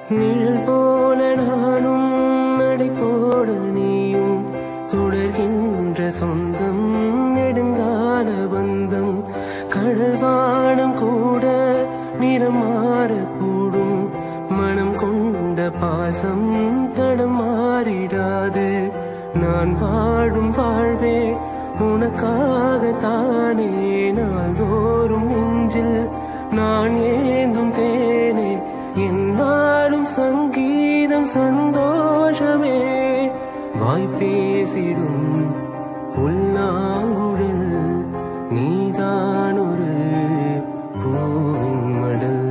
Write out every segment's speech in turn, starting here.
நிழல் போல நானும் நடை போட நீயும் தொடர்கின்ற சொந்தம் நெடுங்கால பந்தம் கடல் வானம் கூட நிறம் மாறக்கூடும் மனம் கொண்ட பாசம் தடம் மாறிடாது நான் வாழும் வாழ்வே உனக்காகத்தானே நாள்தோறும் நெஞ்சில் நான் ஏந்தும் தேனே என்னாலும் சங்கீதம் சந்தோஷமே வாய்ப்பேசிடும் புல்லாங்குழல் நீதான் ஒரு பூவின் மடல்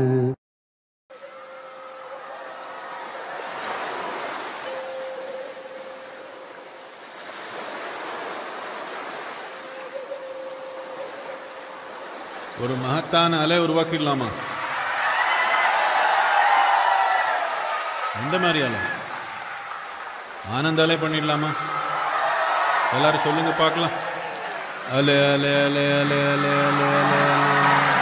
ஒரு மகத்தான அலை உருவாக்கிடலாமா எந்த மாதிரி அலை ஆனந்த அலை பண்ணிடலாமா எல்லாரும் சொல்லுங்க பார்க்கலாம் அலே அலே அலே அலே அலே அலே அலே அலே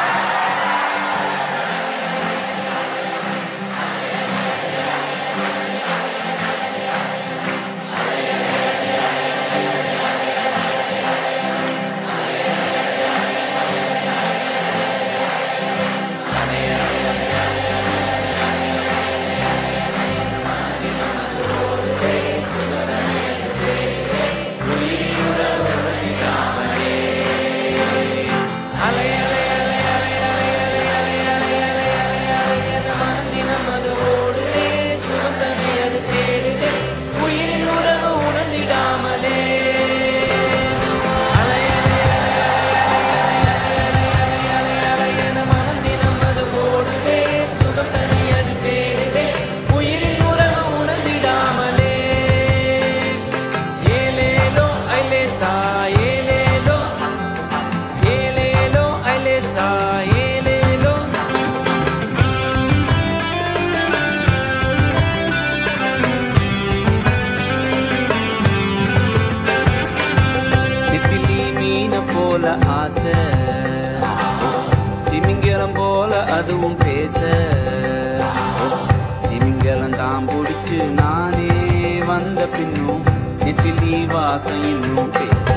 உயிரின் உறவு உணர்ந்திடாமலே மனம் தினம் அது ஓடுதே சுகம் தனி அது தேடுதே உயிரின் உறவு உணர்ந்திடாமலே ஏலேலோ ஐலேசா ஏலேலோ ஏலேலோ ஐலேசா ஏலேலோ நெத்திலி மீன போல ஆசை திமிங்கலம் போல அதுவும் பேச திமிங்கலம் தான் பிடிச்சு நானே வந்த பின்னும் நெத்திலி வாசம் இன்னும் பேச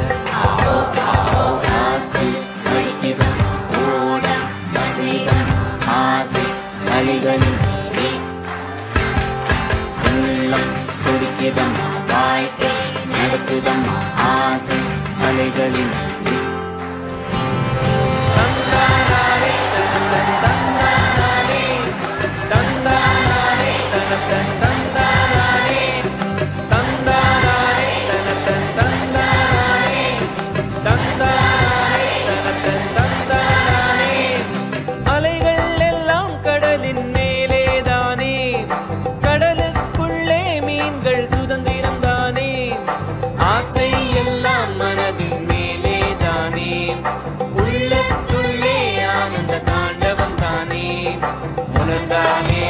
காத்து கழிக்குதம் ஓடம் வசீகம் ஆசை வழிகளின் உள்ளம் துடிக்குதம் வாழ்க்கை நடக்குதம் ஆசை அலைகளின் அலைகள் எல்லாம் கடலின் மேலேதானே கடலுக்குள்ளே மீன்கள் சுதந்திரம் தானே ஆசை எல்லாம் மனதின் மேலே தானே உள்ளத்துள்ளே ஆனந்த தாண்டவம் தானே உணர்ந்தானே